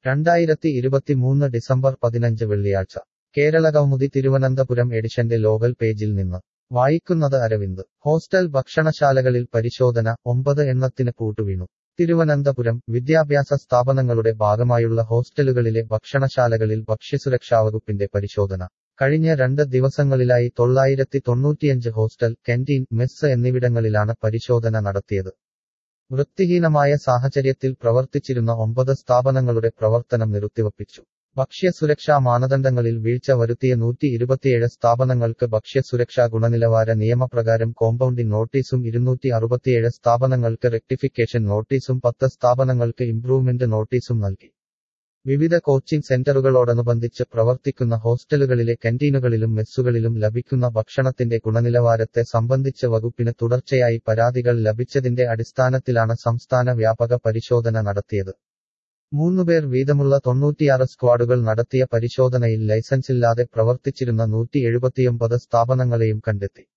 രണ്ടായിരത്തി ഇരുപത്തിമൂന്ന് ഡിസംബർ പതിനഞ്ച് വെള്ളിയാഴ്ച കേരളകൗമുദി തിരുവനന്തപുരം എഡിഷന്റെ ലോകൽ പേജിൽ നിന്ന് വായിക്കുന്നത് അരവിന്ദ് ഹോസ്റ്റൽ ഭക്ഷണശാലകളിൽ പരിശോധന ഒമ്പത് എണ്ണത്തിന് പൂട്ടുവീണു തിരുവനന്തപുരം വിദ്യാഭ്യാസ സ്ഥാപനങ്ങളുടെ ഭാഗമായുള്ള ഹോസ്റ്റലുകളിലെ ഭക്ഷണശാലകളിൽ ഭക്ഷ്യസുരക്ഷാ വകുപ്പിന്റെ പരിശോധന കഴിഞ്ഞ രണ്ട് ദിവസങ്ങളിലായി തൊള്ളായിരത്തി തൊണ്ണൂറ്റിയഞ്ച് ഹോസ്റ്റൽ കന്റീൻ മെസ്സ് എന്നിവിടങ്ങളിലാണ് പരിശോധന നടത്തിയത് വൃത്തിഹീനമായ സാഹചര്യത്തിൽ പ്രവർത്തിച്ചിരുന്ന ഒമ്പത് സ്ഥാപനങ്ങളുടെ പ്രവർത്തനം നിർത്തിവപ്പിച്ചു ഭക്ഷ്യസുരക്ഷാ മാനദണ്ഡങ്ങളിൽ വീഴ്ച വരുത്തിയ നൂറ്റി ഇരുപത്തിയേഴ് സ്ഥാപനങ്ങൾക്ക് ഭക്ഷ്യസുരക്ഷാ ഗുണനിലവാര നിയമപ്രകാരം കോമ്പൗണ്ടിംഗ് നോട്ടീസും ഇരുന്നൂറ്റി അറുപത്തിയേഴ് സ്ഥാപനങ്ങൾക്ക് റെക്ടിഫിക്കേഷൻ നോട്ടീസും പത്ത് സ്ഥാപനങ്ങൾക്ക് ഇംപ്രൂവ്മെന്റ് നോട്ടീസും നൽകി വിവിധ കോച്ചിംഗ് സെന്ററുകളോടനുബന്ധിച്ച് പ്രവർത്തിക്കുന്ന ഹോസ്റ്റലുകളിലെ കന്റീനുകളിലും മെസ്സുകളിലും ലഭിക്കുന്ന ഭക്ഷണത്തിന്റെ ഗുണനിലവാരത്തെ സംബന്ധിച്ച് വകുപ്പിന് തുടർച്ചയായി പരാതികൾ ലഭിച്ചതിന്റെ അടിസ്ഥാനത്തിലാണ് സംസ്ഥാന വ്യാപക പരിശോധന നടത്തിയത് മൂന്നുപേർ വീതമുള്ള തൊണ്ണൂറ്റിയാറ് സ്ക്വാഡുകൾ നടത്തിയ പരിശോധനയിൽ ലൈസൻസില്ലാതെ പ്രവർത്തിച്ചിരുന്ന നൂറ്റി എഴുപത്തിയൊമ്പത് സ്ഥാപനങ്ങളെയും കണ്ടെത്തി